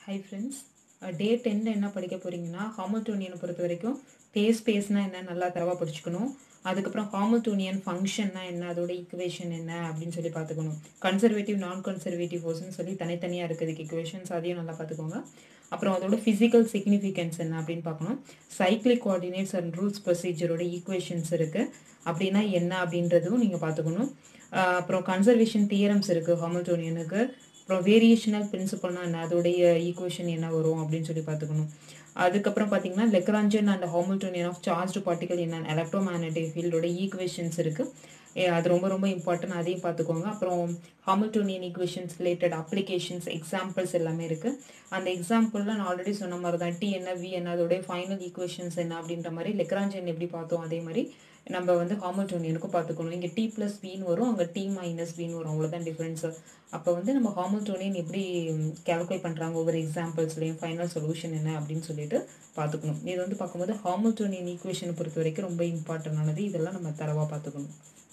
hi friends டே டென்னில் என்ன படிக்க போகிறீங்கன்னா ஹாமல்டோனியனை பொறுத்த வரைக்கும் பேஸ் ஸ்பேஸ்னா என்ன நல்லா தரவாக படிச்சுக்கணும் அதுக்கப்புறம் ஹாமல்டோனியன் ஃபங்க்ஷன்னா என்ன அதோட ஈக்குவேஷன் என்ன அப்படின்னு சொல்லி பார்த்துக்கணும் கன்சர்வேட்டிவ் நான் கன்சர்வேட்டிவ் ஃபோர்ஸ்னு சொல்லி தனித்தனியாக இருக்கிறதுக்கு ஈக்குவேஷன்ஸ் அதையும் நல்லா பார்த்துக்கோங்க அப்புறம் அதோட ஃபிசிக்கல் சிக்னிஃபிகன்ஸ் என்ன அப்படின்னு பார்க்கணும் சைக்ளிக் கோஆர்டினேட்ஸ் அண்ட் ரூல்ஸ் ப்ரொசீஜரோட ஈக்குவேஷன்ஸ் இருக்குது அப்படின்னா என்ன அப்படின்றதும் நீங்கள் பார்த்துக்கணும் ஆஹ் அப்புறம் கன்சர்வேஷன் தியரம்ஸ் இருக்குது ஹாமல்டோனியனுக்கு அப்புறம் வேரியேஷனல் பிரின்சிபல்னா என்ன அதோடைய ஈக்குவேஷன் என்ன வரும் அப்படின்னு சொல்லி பார்த்துக்கணும் அதுக்கப்புறம் பார்த்தீங்கன்னா Lagrangian and Hamiltonian of charge particle என்ன எலக்ட்ரோமேக்னெட்டிக் ஃபீல்டோட ஈக்குவேஷன்ஸ் இருக்குது அது ரொம்ப ரொம்ப இம்பார்ட்டன்ட் அதையும் பார்த்துக்கோங்க அப்புறம் Hamiltonian equations related applications examples எல்லாமே இருக்குது அந்த எக்ஸாம்பிளில் நான் ஆல்ரெடி சொன்ன மாதிரி தான் டி என்ன வி என்ன அதோடைய ஃபைனல் ஈக்குவேஷன்ஸ் என்ன அப்படின்ற மாதிரி லெக்ராஞ்சன் எப்படி பார்த்தோம் அதே மாதிரி நம்ம வந்து ஹாமில்டோனியனுக்கும் பார்த்துக்கணும் இங்கே டி ப்ளஸ் வின்னு வரும் அங்கே டி மைனஸ் வின்னு வரும் அவ்வளோதான் டிஃப்ரென்ஸு அப்போ வந்து நம்ம ஹாமில்டோனியன் எப்படி கேல்குலேட் பண்ணுறாங்க ஒவ்வொரு எக்ஸாம்பிள்ஸ்லையும் ஃபைனல் சொல்யூஷன் என்ன அப்படின்னு சொல்லிட்டு பார்த்துக்கணும் இது வந்து பார்க்கும்போது ஹாமில்டோனியன் ஈக்குவேஷனை பொறுத்த வரைக்கும் ரொம்ப இம்பார்ட்டண்டானது இதெல்லாம் நம்ம தரவாக பார்த்துக்கணும்